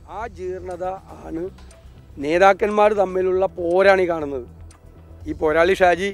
ആ ജീർണത ആണ് നേതാക്കന്മാർ തമ്മിലുള്ള പോരാണ് ഈ കാണുന്നത് ഈ പോരാളി ഷാജി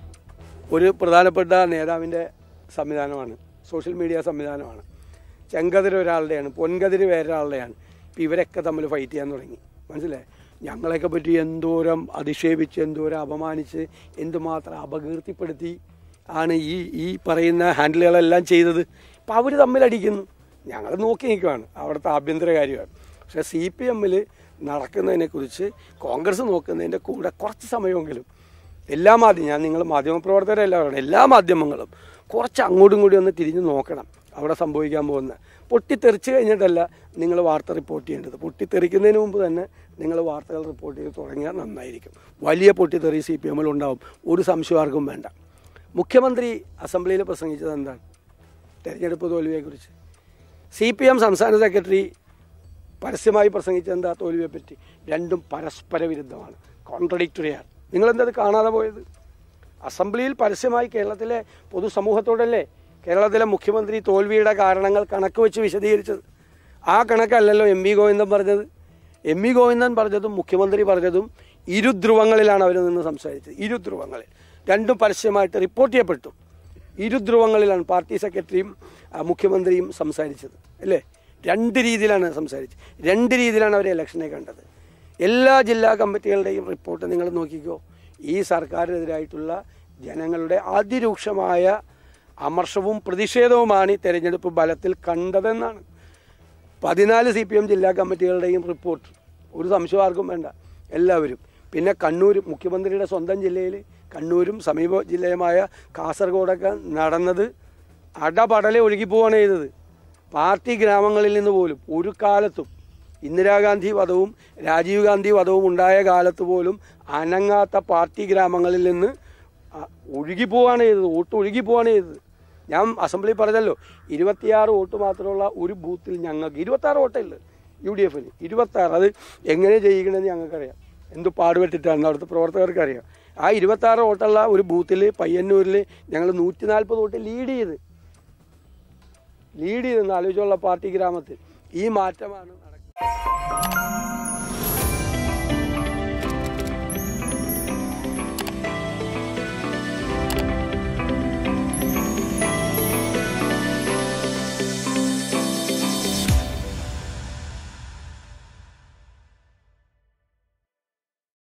ഒരു പ്രധാനപ്പെട്ട നേതാവിൻ്റെ സംവിധാനമാണ് സോഷ്യൽ മീഡിയ സംവിധാനമാണ് ചെങ്കതിര് ഒരാളുടെയാണ് പൊൻകതിര് വേറൊരാളുടെയാണ് ഇപ്പം ഇവരൊക്കെ തമ്മിൽ ഫൈറ്റ് ചെയ്യാൻ തുടങ്ങി മനസ്സിലായി ഞങ്ങളെയൊക്കെ പറ്റി എന്തോരം അധിക്ഷേപിച്ച് എന്തോരം അപമാനിച്ച് എന്തുമാത്രം അപകീർത്തിപ്പെടുത്തി ആണ് ഈ ഈ പറയുന്ന ഹാൻഡിലുകളെല്ലാം ചെയ്തത് അപ്പം അവർ തമ്മിലടിക്കുന്നു ഞങ്ങൾ നോക്കി നിൽക്കുവാണ് അവിടുത്തെ ആഭ്യന്തര കാര്യമാണ് പക്ഷേ സി പി എമ്മിൽ നടക്കുന്നതിനെക്കുറിച്ച് കോൺഗ്രസ് നോക്കുന്നതിൻ്റെ കൂടെ കുറച്ച് സമയമെങ്കിലും എല്ലാ മാധ്യമം ഞാൻ നിങ്ങൾ മാധ്യമപ്രവർത്തകരെല്ലാം പറയണം എല്ലാ മാധ്യമങ്ങളും കുറച്ച് അങ്ങോട്ടും കൂടി ഒന്ന് തിരിഞ്ഞ് നോക്കണം അവിടെ സംഭവിക്കാൻ പോകുന്ന പൊട്ടിത്തെറിച്ച് കഴിഞ്ഞിട്ടല്ല നിങ്ങൾ വാർത്ത റിപ്പോർട്ട് ചെയ്യേണ്ടത് പൊട്ടിത്തെറിക്കുന്നതിന് മുമ്പ് തന്നെ നിങ്ങൾ വാർത്തകൾ റിപ്പോർട്ട് ചെയ്ത് തുടങ്ങിയാൽ നന്നായിരിക്കും വലിയ പൊട്ടിത്തെറി സി പി എമ്മിൽ ഉണ്ടാവും ഒരു സംശയം ആർക്കും വേണ്ട മുഖ്യമന്ത്രി അസംബ്ലിയിൽ പ്രസംഗിച്ചത് എന്താണ് തെരഞ്ഞെടുപ്പ് തോൽവിയെക്കുറിച്ച് സി പി എം സംസ്ഥാന സെക്രട്ടറി പരസ്യമായി പ്രസംഗിച്ചത് എന്താ തോൽവിയെപ്പറ്റി രണ്ടും പരസ്പര വിരുദ്ധമാണ് കോൺട്രഡിക്ടറിയാണ് നിങ്ങളെന്താ അത് കാണാതെ പോയത് അസംബ്ലിയിൽ പരസ്യമായി കേരളത്തിലെ പൊതുസമൂഹത്തോടല്ലേ കേരളത്തിലെ മുഖ്യമന്ത്രി തോൽവിയുടെ കാരണങ്ങൾ കണക്ക് വെച്ച് വിശദീകരിച്ചത് ആ കണക്കല്ലല്ലോ എം വി ഗോവിന്ദൻ പറഞ്ഞത് എം വി ഗോവിന്ദൻ പറഞ്ഞതും മുഖ്യമന്ത്രി പറഞ്ഞതും ഇരുധ്രുവങ്ങളിലാണ് അവർ നിന്ന് സംസാരിച്ചത് ഇരുധ്രുവങ്ങളിൽ രണ്ടും പരസ്യമായിട്ട് റിപ്പോർട്ട് ചെയ്യപ്പെട്ടു ഇരുധ്രുവങ്ങളിലാണ് പാർട്ടി സെക്രട്ടറിയും ആ, മുഖ്യമന്ത്രിയും സംസാരിച്ചത് അല്ലേ രണ്ട് രീതിയിലാണ് സംസാരിച്ചത് രണ്ട് രീതിയിലാണ് അവർ ഇലക്ഷനെ കണ്ടത് എല്ലാ ജില്ലാ കമ്മിറ്റികളുടെയും റിപ്പോർട്ട് നിങ്ങൾ നോക്കിക്കോ ഈ സർക്കാരിനെതിരായിട്ടുള്ള ജനങ്ങളുടെ അതിരൂക്ഷമായ അമർഷവും പ്രതിഷേധവുമാണ് ഈ തെരഞ്ഞെടുപ്പ് ഫലത്തിൽ കണ്ടതെന്നാണ് പതിനാല് സി പി എം ജില്ലാ കമ്മിറ്റികളുടെയും റിപ്പോർട്ട് ഒരു സംശയം ആർക്കും വേണ്ട എല്ലാവരും പിന്നെ കണ്ണൂർ മുഖ്യമന്ത്രിയുടെ സ്വന്തം ജില്ലയിൽ കണ്ണൂരും സമീപ ജില്ലയുമായ കാസർഗോഡൊക്കെ നടന്നത് അടപടലെ ഒഴുകിപ്പോവാണ് ചെയ്തത് പാർട്ടി ഗ്രാമങ്ങളിൽ നിന്ന് പോലും ഒരു കാലത്തും ഇന്ദിരാഗാന്ധി വധവും രാജീവ് ഗാന്ധി വധവും ഉണ്ടായ കാലത്ത് പോലും അനങ്ങാത്ത പാർട്ടി ഗ്രാമങ്ങളിൽ നിന്ന് ആ, ഒഴുകിപ്പോവാണ് ചെയ്തത് വോട്ട് ഒഴുകിപ്പോവാണ് ചെയ്തത് ഞാൻ അസംബ്ലി പറഞ്ഞല്ലോ ഇരുപത്തിയാറ് വോട്ട് മാത്രമുള്ള ഒരു ബൂത്തിൽ ഞങ്ങൾക്ക് ഇരുപത്താറ് വോട്ടേ യു ഡി എഫിന് ഇരുപത്താറ് അത് എങ്ങനെ ചെയ്യിക്കണമെന്ന് ഞങ്ങൾക്കറിയാം എന്ത് പാടുപെട്ടിട്ടാണ് അവിടുത്തെ പ്രവർത്തകർക്ക് അറിയാം ആ ഇരുപത്താറ് വോട്ടുള്ള ഒരു ബൂത്തിൽ പയ്യന്നൂരിൽ ഞങ്ങൾ നൂറ്റി നാൽപ്പത് വോട്ട് ലീഡ് ചെയ്ത് ലീഡ് ചെയ്തെന്ന് ആലോചിച്ചുള്ള പാർട്ടി ഗ്രാമത്തിൽ ഈ മാറ്റമാണ് നടക്കുന്നത്